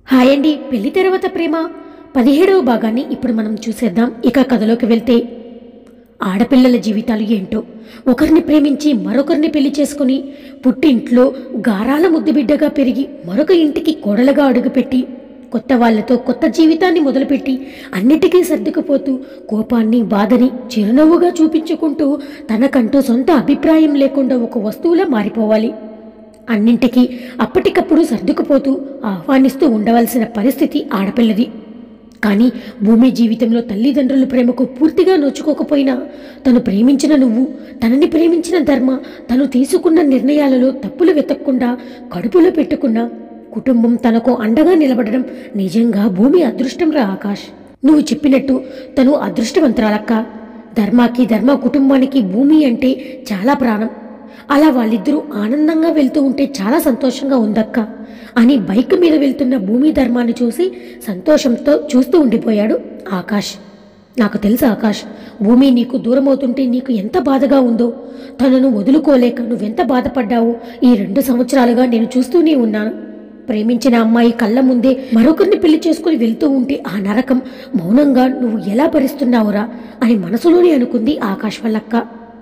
hi అండి పెళ్లి తర్వాత ప్రేమ పదిహేడవ భాగాన్ని ఇప్పుడు మనం చూసేద్దాం ఇక కథలోకి వెళ్తే ఆడపిల్లల జీవితాలు ఏంటో ఒకరిని ప్రేమించి మరొకరిని పెళ్లి చేసుకుని పుట్టింట్లో గారాల ముద్దుబిడ్డగా పెరిగి మరొక ఇంటికి కోడలుగా అడుగుపెట్టి కొత్త వాళ్ళతో కొత్త జీవితాన్ని మొదలుపెట్టి అన్నిటికీ సర్దుకుపోతూ కోపాన్ని బాధని చిరునవ్వుగా చూపించుకుంటూ తనకంటూ సొంత అభిప్రాయం లేకుండా ఒక వస్తువులా మారిపోవాలి అన్నింటికీ అప్పటికప్పుడు సర్దుకుపోతూ ఆహ్వానిస్తూ ఉండవలసిన పరిస్థితి ఆడపిల్లది కానీ భూమి జీవితంలో తల్లిదండ్రుల ప్రేమకు పూర్తిగా నోచుకోకపోయినా తను ప్రేమించిన నువ్వు తనని ప్రేమించిన ధర్మ తను తీసుకున్న నిర్ణయాలలో తప్పులు వెతకకుండా కడుపులో పెట్టుకున్న కుటుంబం తనకు అండగా నిలబడడం నిజంగా భూమి అదృష్టం రా ఆకాష్ నువ్వు చెప్పినట్టు తను అదృష్టవంతురాలక్క ధర్మాకి ధర్మ కుటుంబానికి భూమి అంటే చాలా ప్రాణం అలా వాళ్ళిద్దరూ ఆనందంగా వెళ్తూ ఉంటే చాలా సంతోషంగా ఉందక్క అని బైక్ మీద వెళ్తున్న భూమి ధర్మాన్ని చూసి సంతోషంతో చూస్తూ ఉండిపోయాడు ఆకాష్ నాకు తెలుసు ఆకాష్ భూమి నీకు దూరం అవుతుంటే నీకు ఎంత బాధగా ఉందో తనను వదులుకోలేక నువ్వెంత బాధపడ్డావో ఈ రెండు సంవత్సరాలుగా నేను చూస్తూనే ఉన్నాను ప్రేమించిన అమ్మాయి కళ్ళ ముందే మరొకరిని పెళ్లి చేసుకుని వెళ్తూ ఉంటే ఆ నరకం మౌనంగా నువ్వు ఎలా భరిస్తున్నావురా అని మనసులోనే అనుకుంది ఆకాష్ వాళ్ళక్క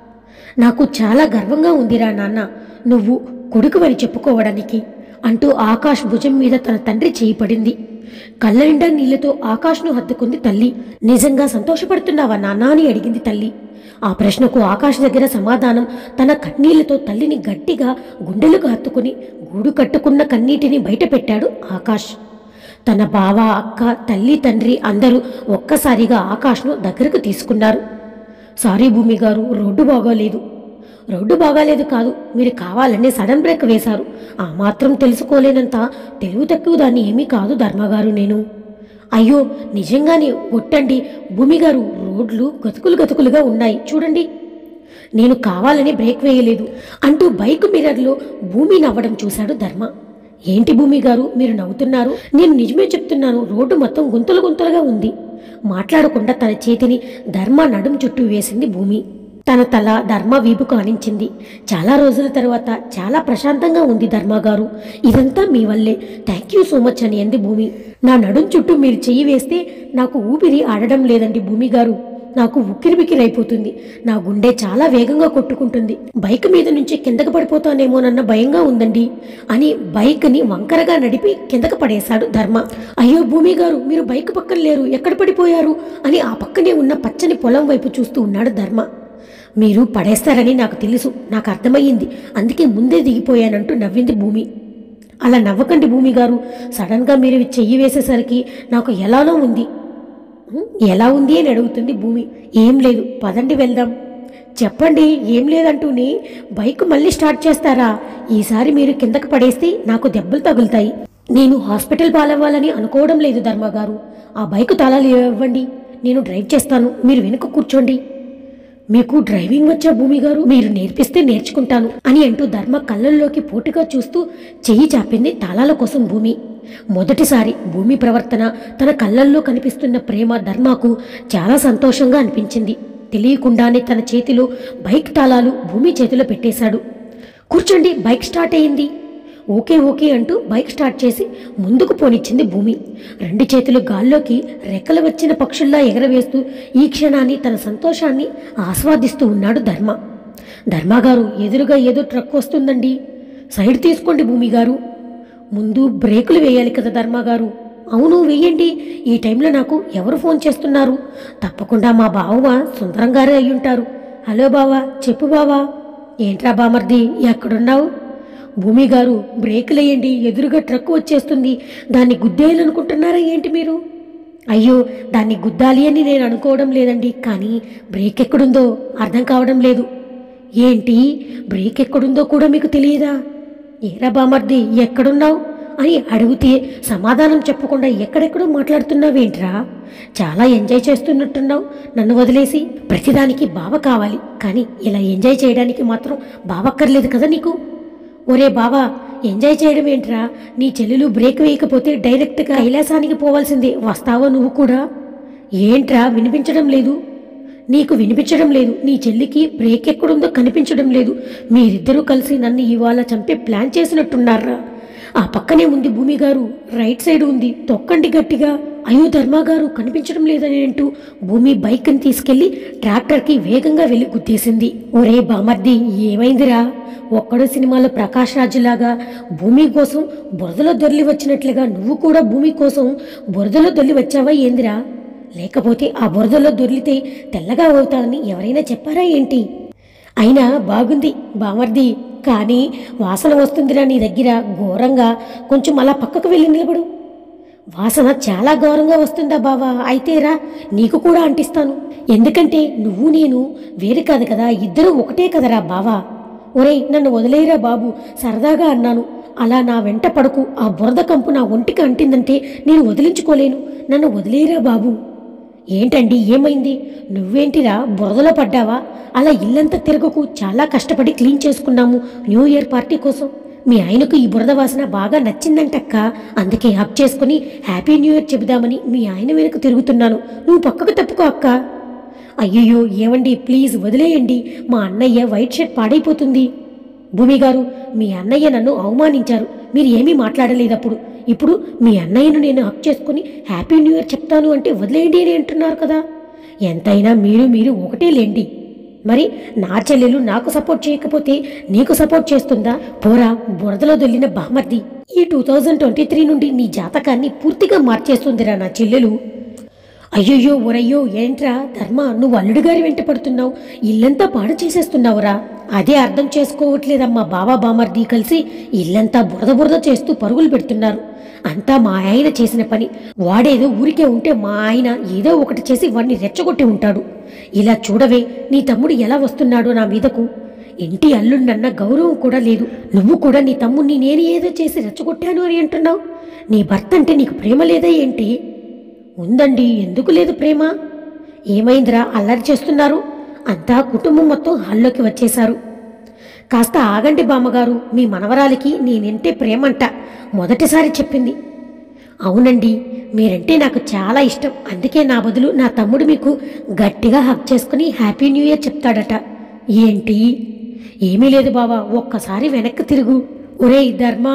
నాకు చాలా గర్వంగా ఉందిరా నాన్న నువ్వు కొడుకువని చెప్పుకోవడానికి అంటూ ఆకాష్ భుజం మీద తన తండ్రి చేయి పడింది కళ్ళ నిండా నీళ్లతో ఆకాష్ను హత్తుకుంది తల్లి నిజంగా సంతోషపడుతున్నావా నాన్న అని అడిగింది తల్లి ఆ ప్రశ్నకు ఆకాష్ దగ్గర సమాధానం తన కన్నీళ్లతో తల్లిని గట్టిగా గుండెలకు హత్తుకుని గూడు కట్టుకున్న కన్నీటిని బయట పెట్టాడు ఆకాష్ తన బావ అక్క తల్లి తండ్రి అందరూ ఒక్కసారిగా ఆకాష్ను దగ్గరకు తీసుకున్నారు సారీ భూమి గారు రోడ్డు బాగోలేదు రోడ్డు బాగాలేదు కాదు మీరు కావాలనే సడన్ బ్రేక్ వేశారు ఆ మాత్రం తెలుసుకోలేనంత తెలివి తక్కువ దాన్ని ఏమీ కాదు ధర్మగారు నేను అయ్యో నిజంగానే ఒట్టండి భూమి గారు రోడ్లు గతుకులు గతుకులుగా ఉన్నాయి చూడండి నేను కావాలని బ్రేక్ వేయలేదు అంటూ బైక్ మిర్రర్లో భూమి నవ్వడం చూశాడు ధర్మ ఏంటి భూమి గారు మీరు నవ్వుతున్నారు నేను నిజమే చెప్తున్నాను రోడ్డు మొత్తం గుంతలు గుంతలుగా ఉంది మాట్లాడకుండా తన చేతిని ధర్మ నడుం చుట్టూ వేసింది భూమి తన తల ధర్మ వీపుకు ఆనించింది చాలా రోజుల తర్వాత చాలా ప్రశాంతంగా ఉంది ధర్మ గారు ఇదంతా మీ వల్లే థ్యాంక్ యూ సో మచ్ అని అంది భూమి నా నడుం చుట్టూ మీరు చెయ్యి వేస్తే నాకు ఊపిరి ఆడడం లేదండి భూమి గారు నాకు ఉక్కిరి బిక్కిరి అయిపోతుంది నా గుండె చాలా వేగంగా కొట్టుకుంటుంది బైక్ మీద నుంచి కిందకు పడిపోతానేమోనన్న భయంగా ఉందండి అని బైక్ని వంకరగా నడిపి కిందకు పడేశాడు ధర్మ అయ్యో భూమి గారు మీరు బైక్ పక్కన లేరు ఎక్కడ పడిపోయారు అని ఆ పక్కనే ఉన్న పచ్చని పొలం వైపు చూస్తూ ఉన్నాడు ధర్మ మీరు పడేస్తారని నాకు తెలుసు నాకు అర్థమయ్యింది అందుకే ముందే దిగిపోయానంటూ నవ్వింది భూమి అలా నవ్వకండి భూమి గారు సడన్గా మీరు చెయ్యి వేసేసరికి నాకు ఎలానో ఉంది "ఉం, ఎలా ఉంది అని అడుగుతుంది భూమి ఏం లేదు పదండి వెళ్దాం చెప్పండి ఏం లేదంటూనే బైక్ మళ్ళీ స్టార్ట్ చేస్తారా ఈసారి మీరు కిందకు పడేస్తే నాకు దెబ్బలు తగులుతాయి నేను హాస్పిటల్ పాలవ్వాలని అనుకోవడం లేదు ధర్మగారు ఆ బైక్ తాళాలు ఇవ్వండి నేను డ్రైవ్ చేస్తాను మీరు వెనుక కూర్చోండి మీకు డ్రైవింగ్ వచ్చా భూమి గారు మీరు నేర్పిస్తే నేర్చుకుంటాను అని అంటూ ధర్మ కళ్ళల్లోకి పోటుగా చూస్తూ చెయ్యి చాపింది తాళాల కోసం భూమి మొదటిసారి భూమి ప్రవర్తన తన కళ్ళల్లో కనిపిస్తున్న ప్రేమ ధర్మకు చాలా సంతోషంగా అనిపించింది తెలియకుండానే తన చేతిలో బైక్ తాళాలు భూమి చేతిలో పెట్టేశాడు కూర్చోండి బైక్ స్టార్ట్ అయింది ఓకే ఓకే అంటూ బైక్ స్టార్ట్ చేసి ముందుకు పోనిచ్చింది భూమి రెండు చేతులు గాల్లోకి రెక్కలు వచ్చిన పక్షుల్లా ఎగరవేస్తూ ఈ క్షణాన్ని తన సంతోషాన్ని ఆస్వాదిస్తూ ఉన్నాడు ధర్మ ధర్మగారు ఎదురుగా ఏదో ట్రక్ వస్తుందండి సైడ్ తీసుకోండి భూమి గారు ముందు బ్రేకులు వేయాలి కదా ధర్మగారు అవును వేయండి ఈ టైంలో నాకు ఎవరు ఫోన్ చేస్తున్నారు తప్పకుండా మా బావ సుందరం గారే అయ్యుంటారు హలో బావా చెప్పు బావా ఏంట్రా బామర్ది ఎక్కడున్నావు భూమి గారు బ్రేకులు వేయండి ఎదురుగా ట్రక్ వచ్చేస్తుంది దాన్ని గుద్దేయాలనుకుంటున్నారా ఏంటి మీరు అయ్యో దాన్ని గుద్దాలి అని నేను అనుకోవడం లేదండి కానీ బ్రేక్ ఎక్కడుందో అర్థం కావడం లేదు ఏంటి బ్రేక్ ఎక్కడుందో కూడా మీకు తెలియదా ఏరా బామర్ది ఎక్కడున్నావు అని అడిగితే సమాధానం చెప్పకుండా ఎక్కడెక్కడో మాట్లాడుతున్నావేంట్రా చాలా ఎంజాయ్ చేస్తున్నట్టున్నావు నన్ను వదిలేసి ప్రతిదానికి బావ కావాలి కానీ ఇలా ఎంజాయ్ చేయడానికి మాత్రం బావక్కర్లేదు కదా నీకు ఒరే బావా ఎంజాయ్ చేయడం ఏంట్రా నీ చెల్లెలు బ్రేక్ వేయకపోతే డైరెక్ట్గా కైలాసానికి పోవాల్సిందే వస్తావా నువ్వు కూడా ఏంట్రా వినిపించడం లేదు నీకు వినిపించడం లేదు నీ చెల్లికి బ్రేక్ ఎక్కడుందో కనిపించడం లేదు మీరిద్దరూ కలిసి నన్ను ఇవాళ చంపే ప్లాన్ చేసినట్టున్నారా ఆ పక్కనే ఉంది భూమి గారు రైట్ సైడ్ ఉంది తొక్కండి గట్టిగా అయ్యో ధర్మా గారు కనిపించడం లేదని అంటూ భూమి బైక్ని తీసుకెళ్లి ట్రాక్టర్కి వేగంగా వెళ్ళి గుద్దేసింది ఒరే బామర్ది ఏమైందిరా ఒక్కడు సినిమాలో ప్రకాష్ రాజులాగా భూమి కోసం బురదలో దొర్లి వచ్చినట్లుగా నువ్వు కూడా భూమి కోసం బురదలో దొర్లి వచ్చావా ఏందిరా లేకపోతే ఆ బురదలో దొర్లితే తెల్లగా అవుతావని ఎవరైనా చెప్పారా ఏంటి అయినా బాగుంది బామర్ది కానీ వాసన వస్తుందిరా నీ దగ్గర ఘోరంగా కొంచెం అలా పక్కకు వెళ్ళి నిలబడు వాసన చాలా ఘోరంగా వస్తుందా బావా అయితే రా నీకు కూడా అంటిస్తాను ఎందుకంటే నువ్వు నేను వేరు కాదు కదా ఇద్దరు ఒకటే కదరా బావా ఒరేయ్ నన్ను వదిలేయరా బాబు సరదాగా అన్నాను అలా నా వెంట పడకు ఆ బురద కంపు నా ఒంటికి అంటిందంటే నేను వదిలించుకోలేను నన్ను వదిలేయరా బాబు ఏంటండి ఏమైంది నువ్వేంటిరా బురదలో పడ్డావా అలా ఇల్లంతా తిరగకు చాలా కష్టపడి క్లీన్ చేసుకున్నాము న్యూ ఇయర్ పార్టీ కోసం మీ ఆయనకు ఈ బురద వాసన బాగా నచ్చిందంటక్క అందుకే హక్ చేసుకుని హ్యాపీ న్యూ ఇయర్ చెబుదామని మీ ఆయన వెనుక తిరుగుతున్నాను నువ్వు పక్కకు తప్పుకో అక్క అయ్యయ్యో ఏమండి ప్లీజ్ వదిలేయండి మా అన్నయ్య వైట్ షర్ట్ పాడైపోతుంది భూమి గారు మీ అన్నయ్య నన్ను అవమానించారు మీరు ఏమీ మాట్లాడలేదు అప్పుడు ఇప్పుడు మీ అన్నయ్యను నేను హక్ చేసుకుని హ్యాపీ న్యూ ఇయర్ చెప్తాను అంటే వదిలేయండి అని అంటున్నారు కదా ఎంతైనా మీరు మీరు ఒకటే లేండి మరి నా చెల్లెలు నాకు సపోర్ట్ చేయకపోతే నీకు సపోర్ట్ చేస్తుందా పోరా బురదలో దొల్లిన బామర్ది ఈ టూ థౌజండ్ ట్వంటీ త్రీ నుండి నీ జాతకాన్ని పూర్తిగా మార్చేస్తుందిరా నా చెల్లెలు అయ్యయ్యో ఒరయ్యో ఏంట్రా ధర్మ నువ్వు అల్లుడు గారి వెంట పడుతున్నావు ఇల్లంతా పాడు చేసేస్తున్నావురా అదే అర్థం చేసుకోవట్లేదమ్మా బావా బామర్ది కలిసి ఇల్లంతా బురద బురద చేస్తూ పరుగులు పెడుతున్నారు అంతా మా ఆయన చేసిన పని వాడేదో ఊరికే ఉంటే మా ఆయన ఏదో ఒకటి చేసి వాడిని రెచ్చగొట్టి ఉంటాడు ఇలా చూడవే నీ తమ్ముడు ఎలా వస్తున్నాడో నా మీదకు ఇంటి అల్లుండన్న గౌరవం కూడా లేదు నువ్వు కూడా నీ తమ్ముడిని నేను ఏదో చేసి రెచ్చగొట్టాను అని అంటున్నావు నీ భర్త అంటే నీకు ప్రేమ లేదా ఏంటి ఉందండి ఎందుకు లేదు ప్రేమ ఏమైందిరా అల్లరి చేస్తున్నారు అంతా కుటుంబం మొత్తం హాల్లోకి వచ్చేశారు కాస్త ఆగండి బామ్మగారు మీ మనవరాలికి నేనంటే ప్రేమంట మొదటిసారి చెప్పింది అవునండి మీరంటే నాకు చాలా ఇష్టం అందుకే నా బదులు నా తమ్ముడు మీకు గట్టిగా హక్ చేసుకుని హ్యాపీ న్యూ ఇయర్ చెప్తాడట ఏంటి ఏమీ లేదు బావా ఒక్కసారి వెనక్కి తిరుగు ఒరేయ్ Dharma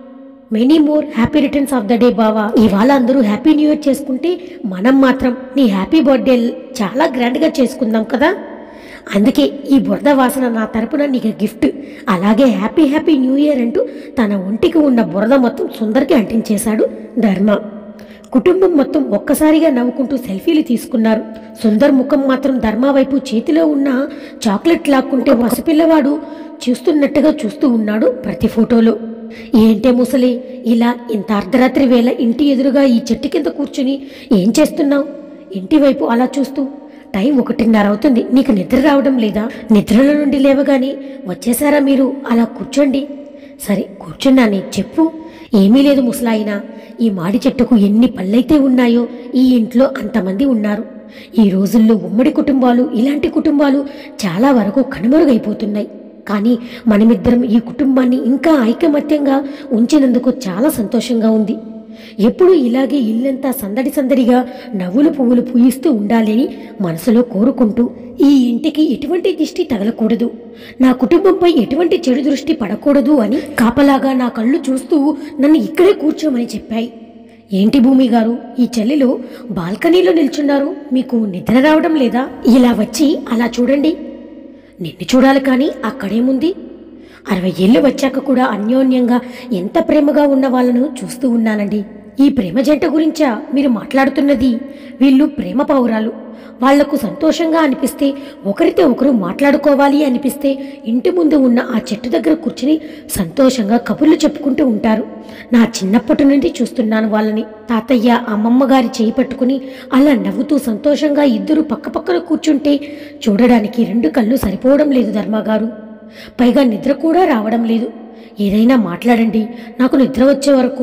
many more happy returns of the day బావా ఇవాళ అందరూ హ్యాపీ న్యూ ఇయర్ చేసుకుంటే మనం మాత్రం నీ హ్యాపీ బర్త్డే చాలా గ్రాండ్గా చేసుకుందాం కదా అందుకే ఈ బురద వాసన నా తరపున నీకు గిఫ్ట్ అలాగే హ్యాపీ హ్యాపీ న్యూ ఇయర్ అంటూ తన ఒంటికి ఉన్న బురద మొత్తం సుందర్కి అంటించేశాడు ధర్మ కుటుంబం మొత్తం ఒక్కసారిగా నవ్వుకుంటూ సెల్ఫీలు తీసుకున్నారు సుందర్ ముఖం మాత్రం ధర్మ వైపు చేతిలో ఉన్న చాక్లెట్ లాక్కుంటే పసిపిల్లవాడు చూస్తున్నట్టుగా చూస్తూ ఉన్నాడు ప్రతి ఫోటోలో ఏంటే ముసలి ఇలా ఇంత అర్ధరాత్రి వేళ ఇంటి ఎదురుగా ఈ చెట్టు కింద కూర్చుని ఏం చేస్తున్నావు ఇంటి వైపు అలా చూస్తూ టైం ఒకటిన్నర అవుతుంది నీకు నిద్ర రావడం లేదా నిద్రలో నుండి లేవగానే వచ్చేసారా మీరు అలా కూర్చోండి సరే కూర్చున్నానే చెప్పు ఏమీ లేదు ముసలాయినా ఈ మాడి చెట్టుకు ఎన్ని పళ్ళైతే ఉన్నాయో ఈ ఇంట్లో అంతమంది ఉన్నారు ఈ రోజుల్లో ఉమ్మడి కుటుంబాలు ఇలాంటి కుటుంబాలు చాలా వరకు కనుమరుగైపోతున్నాయి కానీ మనమిద్దరం ఈ కుటుంబాన్ని ఇంకా ఐకమత్యంగా ఉంచినందుకు చాలా సంతోషంగా ఉంది ఎప్పుడూ ఇలాగే ఇల్లంతా సందడి సందడిగా నవ్వులు పువ్వులు పూయిస్తూ ఉండాలని మనసులో కోరుకుంటూ ఈ ఇంటికి ఎటువంటి దిష్టి తగలకూడదు నా కుటుంబంపై ఎటువంటి చెడు దృష్టి పడకూడదు అని కాపలాగా నా కళ్ళు చూస్తూ నన్ను ఇక్కడే కూర్చోమని చెప్పాయి ఏంటి భూమి గారు ఈ చెల్లెలు బాల్కనీలో నిల్చున్నారు మీకు నిద్ర రావడం లేదా ఇలా వచ్చి అలా చూడండి నిన్ను చూడాలి కానీ అక్కడేముంది అరవై ఏళ్ళు వచ్చాక కూడా అన్యోన్యంగా ఎంత ప్రేమగా ఉన్న వాళ్ళను చూస్తూ ఉన్నానండి ఈ ప్రేమ జంట గురించా మీరు మాట్లాడుతున్నది వీళ్ళు ప్రేమ పౌరాలు వాళ్లకు సంతోషంగా అనిపిస్తే ఒకరితో ఒకరు మాట్లాడుకోవాలి అనిపిస్తే ఇంటి ముందు ఉన్న ఆ చెట్టు దగ్గర కూర్చుని సంతోషంగా కబుర్లు చెప్పుకుంటూ ఉంటారు నా చిన్నప్పటి నుండి చూస్తున్నాను వాళ్ళని తాతయ్య అమ్మమ్మ గారి చేయి పట్టుకుని అలా నవ్వుతూ సంతోషంగా ఇద్దరు పక్కపక్కన కూర్చుంటే చూడడానికి రెండు కళ్ళు సరిపోవడం లేదు ధర్మగారు పైగా నిద్ర కూడా రావడం లేదు ఏదైనా మాట్లాడండి నాకు నిద్ర వచ్చే వరకు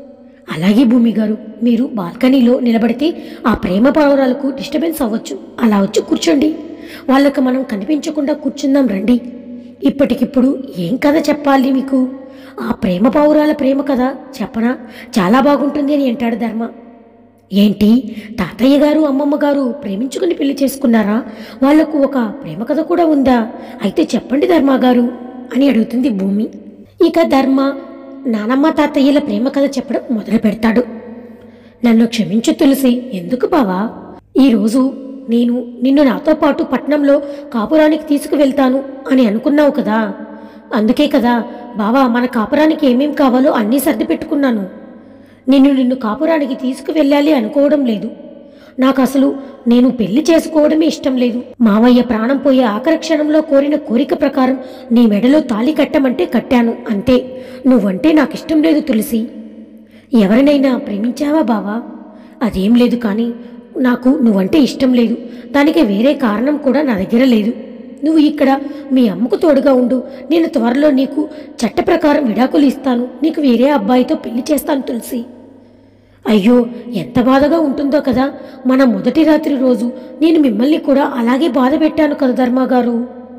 అలాగే భూమి గారు మీరు బాల్కనీలో నిలబడితే ఆ ప్రేమ పౌరాలకు డిస్టర్బెన్స్ అవ్వచ్చు అలా వచ్చి కూర్చోండి వాళ్ళకు మనం కనిపించకుండా కూర్చుందాం రండి ఇప్పటికిప్పుడు ఏం కథ చెప్పాలి మీకు ఆ ప్రేమ పౌరాల ప్రేమ కథ చెప్పనా చాలా బాగుంటుంది అని అంటాడు ధర్మ ఏంటి తాతయ్య గారు అమ్మమ్మ గారు ప్రేమించుకుని పెళ్లి చేసుకున్నారా వాళ్లకు ఒక ప్రేమ కథ కూడా ఉందా అయితే చెప్పండి ధర్మ గారు అని అడుగుతుంది భూమి ఇక ధర్మ నానమ్మ తాతయ్యల ప్రేమ కథ చెప్పడం మొదలు పెడతాడు నన్ను క్షమించు తులసి ఎందుకు బావా ఈరోజు నేను నిన్ను నాతో పాటు పట్నంలో కాపురానికి తీసుకువెళ్తాను అని అనుకున్నావు కదా అందుకే కదా బావా మన కాపురానికి ఏమేం కావాలో అన్నీ సర్ది పెట్టుకున్నాను నిన్ను నిన్ను కాపురానికి తీసుకువెళ్ళాలి అనుకోవడం లేదు నాకు అసలు నేను పెళ్లి చేసుకోవడమే ఇష్టం లేదు మావయ్య ప్రాణం పోయే ఆఖరి క్షణంలో కోరిన కోరిక ప్రకారం నీ మెడలో తాళి కట్టమంటే కట్టాను అంతే నువ్వంటే నాకు ఇష్టం లేదు తులసి ఎవరినైనా ప్రేమించావా బావా అదేం లేదు కానీ నాకు నువ్వంటే ఇష్టం లేదు దానికి వేరే కారణం కూడా నా దగ్గర లేదు నువ్వు ఇక్కడ మీ అమ్మకు తోడుగా ఉండు నేను త్వరలో నీకు చట్ట ప్రకారం విడాకులు ఇస్తాను నీకు వేరే అబ్బాయితో పెళ్లి చేస్తాను తులసి అయ్యో ఎంత బాధగా ఉంటుందో కదా మన మొదటి రాత్రి రోజు నేను మిమ్మల్ని కూడా అలాగే బాధ పెట్టాను కదా ధర్మగారు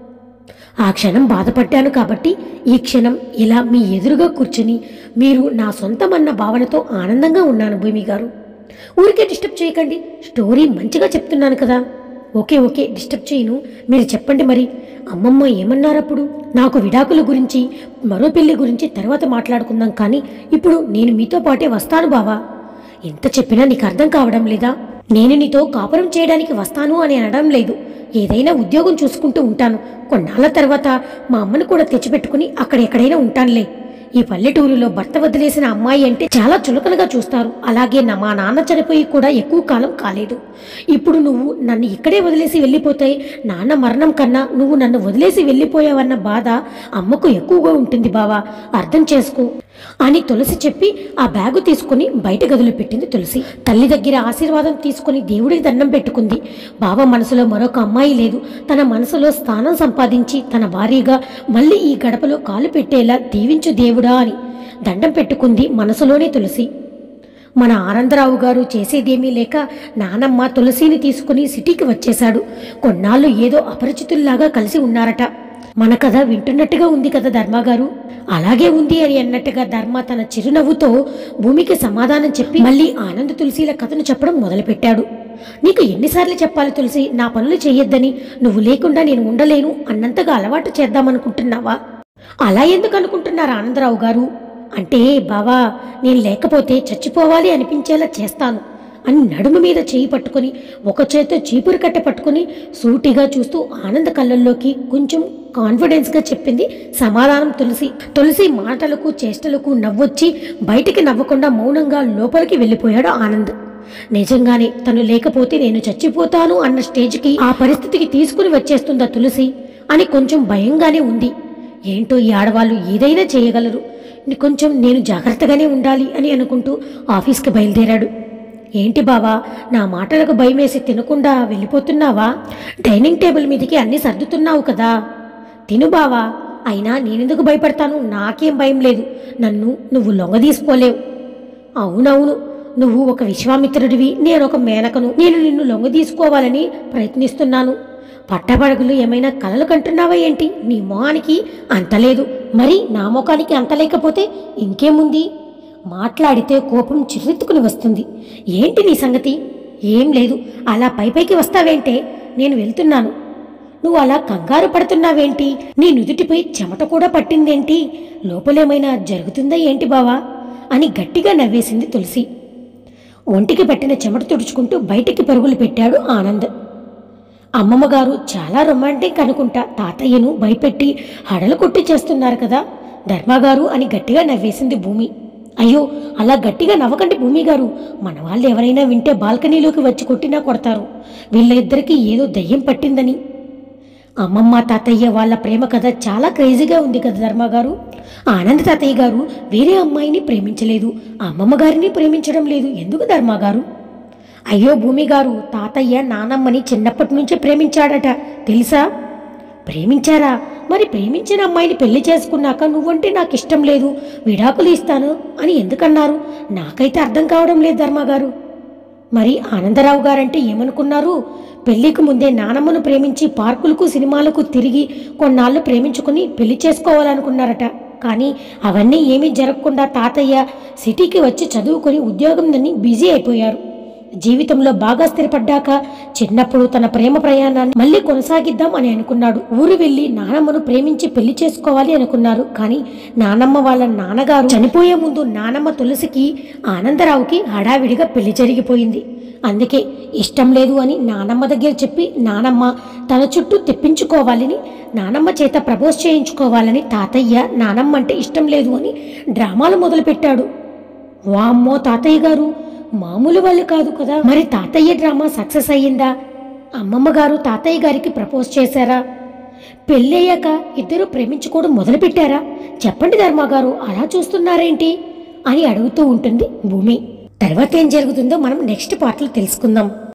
ఆ క్షణం బాధపడ్డాను కాబట్టి ఈ క్షణం ఇలా మీ ఎదురుగా కూర్చుని మీరు నా సొంతమన్న భావనతో ఆనందంగా ఉన్నాను భూమి గారు ఊరికే డిస్టర్బ్ చేయకండి స్టోరీ మంచిగా చెప్తున్నాను కదా ఓకే ఓకే డిస్టర్బ్ చేయను మీరు చెప్పండి మరి అమ్మమ్మ ఏమన్నారప్పుడు నాకు విడాకుల గురించి మరో పెళ్లి గురించి తర్వాత మాట్లాడుకుందాం కానీ ఇప్పుడు నేను మీతో పాటే వస్తాను బావా ఎంత చెప్పినా నీకు అర్థం కావడం లేదా నేను నీతో కాపురం చేయడానికి వస్తాను అని అనడం లేదు ఏదైనా ఉద్యోగం చూసుకుంటూ ఉంటాను కొన్నాళ్ళ తర్వాత మా అమ్మను కూడా తెచ్చిపెట్టుకుని అక్కడ ఎక్కడైనా ఉంటానులే ఈ పల్లెటూరులో భర్త వదిలేసిన అమ్మాయి అంటే చాలా చులకనగా చూస్తారు అలాగే నా మా నాన్న చనిపోయి కూడా ఎక్కువ కాలం కాలేదు ఇప్పుడు నువ్వు నన్ను ఇక్కడే వదిలేసి వెళ్ళిపోతే నాన్న మరణం కన్నా నువ్వు నన్ను వదిలేసి వెళ్ళిపోయావన్న బాధ అమ్మకు ఎక్కువగా ఉంటుంది బావా అర్థం చేసుకో అని తులసి చెప్పి ఆ బ్యాగు తీసుకుని బయట గదిలో పెట్టింది తులసి తల్లి దగ్గర ఆశీర్వాదం తీసుకుని దేవుడికి దండం పెట్టుకుంది బావ మనసులో మరొక అమ్మాయి లేదు తన మనసులో స్థానం సంపాదించి తన భార్యగా మళ్ళీ ఈ గడపలో కాలు పెట్టేలా దీవించు దేవుడా అని దండం పెట్టుకుంది మనసులోనే తులసి మన ఆనందరావు గారు చేసేదేమీ లేక నానమ్మ తులసిని తీసుకుని సిటీకి వచ్చేశాడు కొన్నాళ్ళు ఏదో అపరిచితుల్లాగా కలిసి ఉన్నారట మన కథ వింటున్నట్టుగా ఉంది కదా ధర్మ గారు అలాగే ఉంది అని అన్నట్టుగా ధర్మ తన చిరునవ్వుతో భూమికి సమాధానం చెప్పి మళ్ళీ ఆనంద తులసిల కథను చెప్పడం మొదలుపెట్టాడు నీకు ఎన్నిసార్లు చెప్పాలి తులసి నా పనులు చెయ్యొద్దని నువ్వు లేకుండా నేను ఉండలేను అన్నంతగా అలవాటు చేద్దామనుకుంటున్నావా అలా ఎందుకు అనుకుంటున్నారు ఆనందరావు గారు అంటే బావా నేను లేకపోతే చచ్చిపోవాలి అనిపించేలా చేస్తాను అని నడుము మీద చేయి పట్టుకొని ఒక చేత్తో చీపురు కట్టె పట్టుకొని సూటిగా చూస్తూ ఆనంద కళ్ళల్లోకి కొంచెం కాన్ఫిడెన్స్గా చెప్పింది సమాధానం తులసి తులసి మాటలకు చేష్టలకు నవ్వొచ్చి బయటికి నవ్వకుండా మౌనంగా లోపలికి వెళ్ళిపోయాడు ఆనంద్ నిజంగానే తను లేకపోతే నేను చచ్చిపోతాను అన్న స్టేజ్కి ఆ పరిస్థితికి తీసుకుని వచ్చేస్తుందా తులసి అని కొంచెం భయంగానే ఉంది ఏంటో ఈ ఆడవాళ్ళు ఏదైనా చేయగలరు ని- కొంచెం నేను జాగ్రత్తగానే ఉండాలి అని అనుకుంటూ ఆఫీస్కి బయలుదేరాడు ఏంటి బావా నా మాటలకు భయమేసి తినకుండా వెళ్ళిపోతున్నావా డైనింగ్ టేబుల్ మీదకి అన్ని సర్దుతున్నావు కదా తిను బావా అయినా నేనెందుకు భయపడతాను నాకేం భయం లేదు నన్ను నువ్వు లొంగదీసుకోలేవు అవునవును నువ్వు ఒక విశ్వామిత్రుడివి నేను ఒక మేనకను నేను నిన్ను లొంగ తీసుకోవాలని ప్రయత్నిస్తున్నాను పట్టపడగులు ఏమైనా కలలు కంటున్నావా ఏంటి నీ మొహానికి అంతలేదు మరి నా ముఖానికి అంత లేకపోతే ఇంకేముంది మాట్లాడితే కోపం చిర్రెత్తుకుని వస్తుంది ఏంటి నీ సంగతి ఏం లేదు అలా పై పైకి వస్తావేంటే నేను వెళ్తున్నాను నువ్వు అలా కంగారు పడుతున్నావేంటి నీ నుదుటిపై చెమట కూడా పట్టిందేంటి లోపలేమైనా జరుగుతుందా ఏంటి బావా అని గట్టిగా నవ్వేసింది తులసి ఒంటికి పట్టిన చెమట తుడుచుకుంటూ బయటికి పరుగులు పెట్టాడు ఆనంద్ అమ్మమ్మ గారు చాలా రొమాంటిక్ అనుకుంటా తాతయ్యను భయపెట్టి హడలు కొట్టి చేస్తున్నారు కదా ధర్మగారు అని గట్టిగా నవ్వేసింది భూమి అయ్యో అలా గట్టిగా నవ్వకండి భూమి గారు మన వాళ్ళు ఎవరైనా వింటే బాల్కనీలోకి వచ్చి కొట్టినా కొడతారు వీళ్ళిద్దరికీ ఏదో దయ్యం పట్టిందని అమ్మమ్మ తాతయ్య వాళ్ళ ప్రేమ కథ చాలా క్రేజీగా ఉంది కదా ధర్మ గారు ఆనంద్ తాతయ్య గారు వేరే అమ్మాయిని ప్రేమించలేదు అమ్మమ్మ గారిని ప్రేమించడం లేదు ఎందుకు ధర్మ గారు అయ్యో భూమి గారు తాతయ్య నానమ్మని చిన్నప్పటి నుంచే ప్రేమించాడట తెలుసా ప్రేమించారా మరి ప్రేమించిన అమ్మాయిని పెళ్లి చేసుకున్నాక నువ్వంటే నాకు ఇష్టం లేదు విడాకులు ఇస్తాను అని ఎందుకన్నారు నాకైతే అర్థం కావడం లేదు ధర్మగారు మరి ఆనందరావు గారంటే ఏమనుకున్నారు పెళ్లికి ముందే నానమ్మను ప్రేమించి పార్కులకు సినిమాలకు తిరిగి కొన్నాళ్ళు ప్రేమించుకుని పెళ్లి చేసుకోవాలనుకున్నారట కానీ అవన్నీ ఏమీ జరగకుండా తాతయ్య సిటీకి వచ్చి చదువుకొని ఉద్యోగం బిజీ అయిపోయారు జీవితంలో బాగా స్థిరపడ్డాక చిన్నప్పుడు తన ప్రేమ ప్రయాణాన్ని మళ్ళీ కొనసాగిద్దాం అని అనుకున్నాడు ఊరు వెళ్ళి నానమ్మను ప్రేమించి పెళ్లి చేసుకోవాలి అనుకున్నారు కానీ నానమ్మ వాళ్ళ నాన్నగారు చనిపోయే ముందు నానమ్మ తులసికి ఆనందరావుకి హడావిడిగా పెళ్లి జరిగిపోయింది అందుకే ఇష్టం లేదు అని నానమ్మ దగ్గర చెప్పి నానమ్మ తన చుట్టూ తెప్పించుకోవాలని నానమ్మ చేత ప్రపోజ్ చేయించుకోవాలని తాతయ్య నానమ్మ అంటే ఇష్టం లేదు అని డ్రామాలు మొదలుపెట్టాడు వామ్మో తాతయ్య గారు మామూలు వాళ్ళు కాదు కదా మరి తాతయ్య డ్రామా సక్సెస్ అయ్యిందా అమ్మమ్మ గారు తాతయ్య గారికి ప్రపోజ్ చేశారా పెళ్ళయ్యాక ఇద్దరు ప్రేమించుకోవడం మొదలుపెట్టారా చెప్పండి ధర్మగారు అలా చూస్తున్నారేంటి అని అడుగుతూ ఉంటుంది భూమి తర్వాత ఏం జరుగుతుందో మనం నెక్స్ట్ పార్ట్లో తెలుసుకుందాం